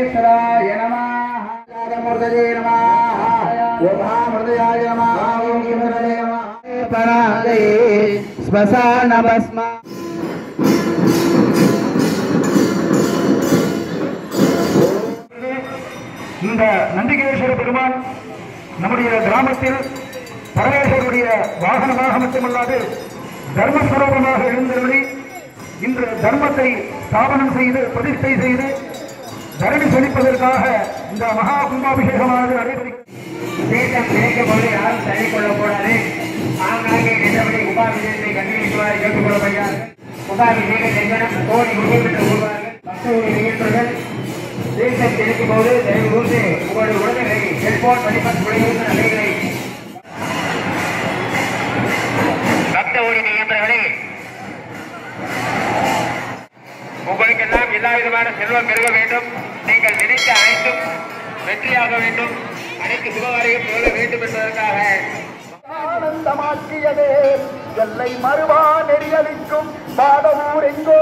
மகேஸ்வராய நமः மூர்த்தஜே நமः உமாமிருதயாய நமः ஓம் இந்திரஜே நமः பராதே ஸ்மசானபஸ்மா இந்த நந்திகேஸ்வர பெருமான் நம்முடைய கிராமத்தில் பரமேஸ்வருடைய வாகனமாக மட்டுமல்லாது தர்மஸ்வரூபமாக எழுந்தருளி இன்று தர்மத்தை ஸ்தாபனம் செய்து பிரதிஷ்டை செய்து தரணி செழிப்பதற்காக இந்த மகா கும்பாபிஷேகமானது நடைபெறுகிறது தேசம் நினைக்கும் போது யாரும் தள்ளி கொள்ளக்கூடாது ஆங்காங்கே நின்றபடி உபாபிஷேகத்தை கண்டிப்பாக கேட்டுக்கொள்ளப்படுகிறார்கள் உபாபிஷேக செஞ்சனம் கோடி உருவப்பட்டு வருவார்கள் பக்தர்களுடைய நிகழ்வுகள் தேசம் நினைக்கும் போது தயவு கூர்ந்து உங்களுடைய உடல்களை செல்போன் வழிபட்டு உடையூர் நகைகளை பக்த ஒளி நியந்திரங்களே உங்களுக்கெல்லாம் எல்லா விதமான செல்வம் பெருக வேண்டும் நீங்கள் நினைத்த அனைத்தும் வெற்றியாக வேண்டும் அனைத்து சுபகாரியம் சொல்ல வேண்டும் என்பதற்காக ஆனந்தமாக்கியதே எல்லை மறுவா நெறியளிக்கும் பாடவூர் எங்கோ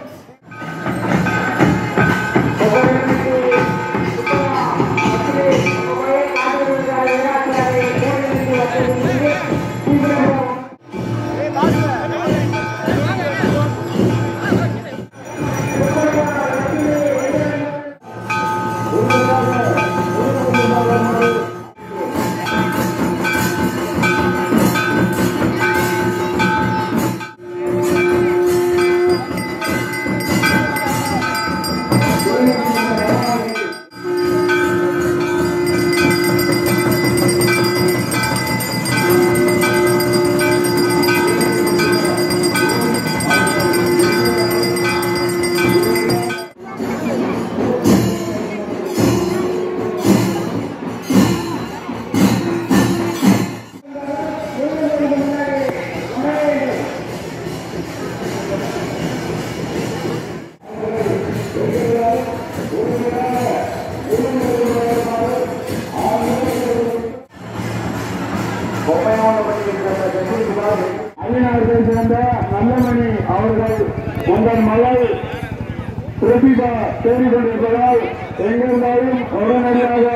அய்யனாரை சேர்ந்த நல்லமணி அவர்கள் உங்கள் மகள் பிரதிபா தேடிக்கொண்டிருப்பதால் எங்கிருந்தாலும் உடனடியாக